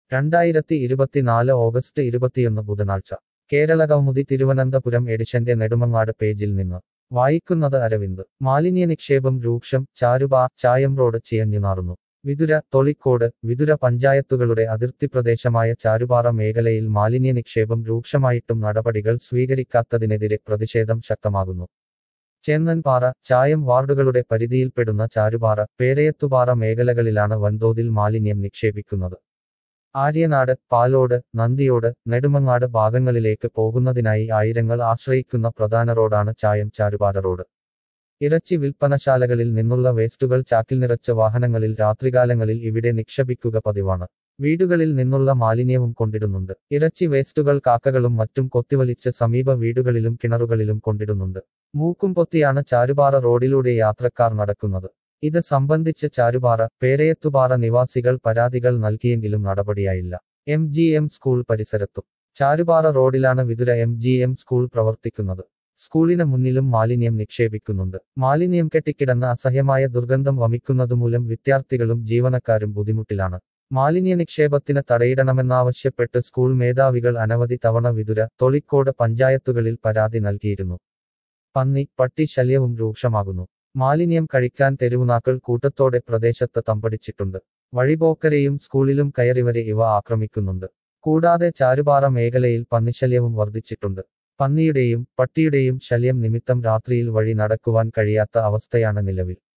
രണ്ടായിരത്തി ഇരുപത്തിനാല് ഓഗസ്റ്റ് ഇരുപത്തിയൊന്ന് ബുധനാഴ്ച കേരള കൗമുദി തിരുവനന്തപുരം എഡിഷന്റെ നെടുമങ്ങാട് പേജിൽ നിന്ന് വായിക്കുന്നത് അരവിന്ദ് മാലിന്യ നിക്ഷേപം രൂക്ഷം ചാരുബാ ചായം റോഡ് ചിയഞ്ഞുനാറുന്നു വിതുര തൊളിക്കോട് വിതുര പഞ്ചായത്തുകളുടെ അതിർത്തി പ്രദേശമായ ചാരുപാറ മേഖലയിൽ മാലിന്യ നിക്ഷേപം രൂക്ഷമായിട്ടും നടപടികൾ സ്വീകരിക്കാത്തതിനെതിരെ പ്രതിഷേധം ശക്തമാകുന്നു ചേന്നൻപാറ ചായം വാർഡുകളുടെ പരിധിയിൽപ്പെടുന്ന ചാരുപാറ പേരയത്തുപാറ മേഖലകളിലാണ് വൻതോതിൽ മാലിന്യം നിക്ഷേപിക്കുന്നത് ആര്യനാട് പാലോട് നന്ദിയോട് നെടുമങ്ങാട് ഭാഗങ്ങളിലേക്ക് പോകുന്നതിനായി ആയിരങ്ങൾ ആശ്രയിക്കുന്ന പ്രധാന റോഡാണ് ചായം ചാരുപാറ റോഡ് ഇറച്ചി വിൽപ്പനശാലകളിൽ നിന്നുള്ള വേസ്റ്റുകൾ ചാക്കിൽ നിറച്ച വാഹനങ്ങളിൽ രാത്രികാലങ്ങളിൽ ഇവിടെ നിക്ഷേപിക്കുക പതിവാണ് വീടുകളിൽ നിന്നുള്ള മാലിന്യവും കൊണ്ടിടുന്നുണ്ട് ഇറച്ചി വേസ്റ്റുകൾ കാക്കകളും മറ്റും കൊത്തിവലിച്ച് സമീപ വീടുകളിലും കിണറുകളിലും കൊണ്ടിടുന്നുണ്ട് മൂക്കും പൊത്തിയാണ് ചാരുപാറ റോഡിലൂടെ യാത്രക്കാർ നടക്കുന്നത് ഇത് സംബന്ധിച്ച് ചാരുപാറ പേരയത്തുപാറ നിവാസികൾ പരാതികൾ നൽകിയെങ്കിലും നടപടിയായില്ല എം ജി എം സ്കൂൾ പരിസരത്തും ചാരുപാറ റോഡിലാണ് Vithura M G M school പ്രവർത്തിക്കുന്നത് സ്കൂളിന് മുന്നിലും മാലിന്യം നിക്ഷേപിക്കുന്നുണ്ട് മാലിന്യം കെട്ടിക്കിടന്ന അസഹ്യമായ ദുർഗന്ധം വമിക്കുന്നതുമൂലം വിദ്യാർത്ഥികളും ജീവനക്കാരും ബുദ്ധിമുട്ടിലാണ് മാലിന്യ നിക്ഷേപത്തിന് തടയിടണമെന്നാവശ്യപ്പെട്ട് സ്കൂൾ മേധാവികൾ അനവധി തവണ വിതുര തൊളിക്കോട് പഞ്ചായത്തുകളിൽ പരാതി നൽകിയിരുന്നു പന്നി പട്ടി ശല്യവും രൂക്ഷമാകുന്നു മാലിന്യം കഴിക്കാൻ തെരുവുനാക്കൾ കൂട്ടത്തോടെ പ്രദേശത്ത് തമ്പടിച്ചിട്ടുണ്ട് വഴിപോക്കരെയും സ്കൂളിലും കയറിവരെ ഇവ ആക്രമിക്കുന്നുണ്ട് കൂടാതെ ചാരുപാറ മേഖലയിൽ പന്നിശല്യവും വർദ്ധിച്ചിട്ടുണ്ട് പന്നിയുടെയും പട്ടിയുടെയും ശല്യം നിമിത്തം രാത്രിയിൽ വഴി നടക്കുവാൻ കഴിയാത്ത അവസ്ഥയാണ് നിലവിൽ